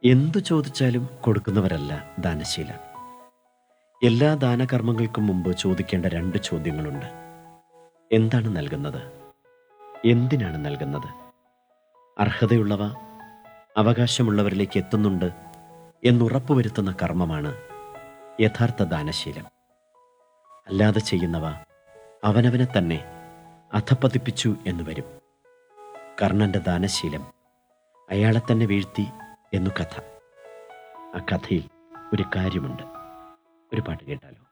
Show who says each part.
Speaker 1: എന്തു ചോദിച്ചാലും കൊടുക്കുന്നവരല്ല ദാനശീല എല്ലാ ദാനകർമ്മങ്ങൾക്കും മുമ്പ് ചോദിക്കേണ്ട രണ്ട് ചോദ്യങ്ങളുണ്ട് എന്താണ് നൽകുന്നത് എന്തിനാണ് നൽകുന്നത് അർഹതയുള്ളവ അവകാശമുള്ളവരിലേക്ക് എത്തുന്നുണ്ട് എന്നുറപ്പുവരുത്തുന്ന കർമ്മമാണ് യഥാർത്ഥ ദാനശീലം അല്ലാതെ ചെയ്യുന്നവ അവനവനെ തന്നെ അധപ്പതിപ്പിച്ചു എന്ന് വരും കർണന്റെ ദാനശീലം അയാളെ തന്നെ വീഴ്ത്തി എന്നു കഥ ആ കഥയിൽ ഒരു കാര്യമുണ്ട് ഒരു പാട്ട് കേട്ടാലോ